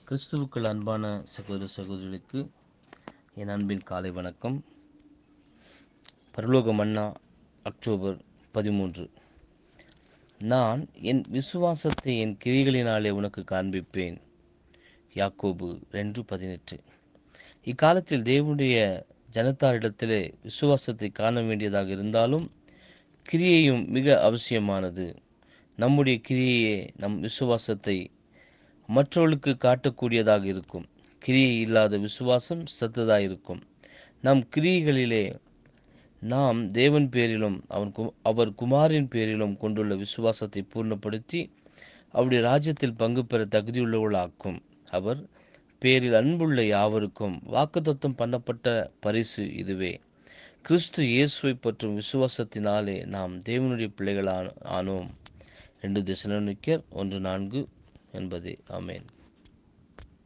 கிறிஸ்துவுக்குள் அன்பான சகோதர சகோதரிகளுக்கு என் அன்பின் காலை வணக்கம் பரலோக மன்னா அக்டோபர் பதிமூன்று நான் என் விசுவாசத்தை என் கிரிகளினாலே உனக்கு காண்பிப்பேன் யாக்கோபு ரெண்டு பதினெட்டு இக்காலத்தில் தேவனுடைய ஜனத்தாரிடத்திலே விசுவாசத்தை காண வேண்டியதாக இருந்தாலும் கிரியையும் மிக அவசியமானது நம்முடைய கிரியையே நம் விசுவாசத்தை மற்றவர்களுக்கு காட்டக்கூடியதாக இருக்கும் கிரியை இல்லாத விசுவாசம் சத்ததாக இருக்கும் நம் கிரியைகளிலே நாம் தேவன் பேரிலும் அவன் கு அவர் குமாரின் பேரிலும் கொண்டுள்ள விசுவாசத்தை பூர்ணப்படுத்தி அவருடைய ராஜ்யத்தில் பங்கு பெற தகுதியுள்ளவர்களாக்கும் அவர் பேரில் அன்புள்ள யாவருக்கும் வாக்குத்தத்தம் பண்ணப்பட்ட பரிசு இதுவே கிறிஸ்து இயேசுவை பற்றும் விசுவாசத்தினாலே நாம் தேவனுடைய பிள்ளைகள் ஆனோம் ரெண்டு திசைக்கர் ஒன்று நான்கு என்பதே ஆமேன்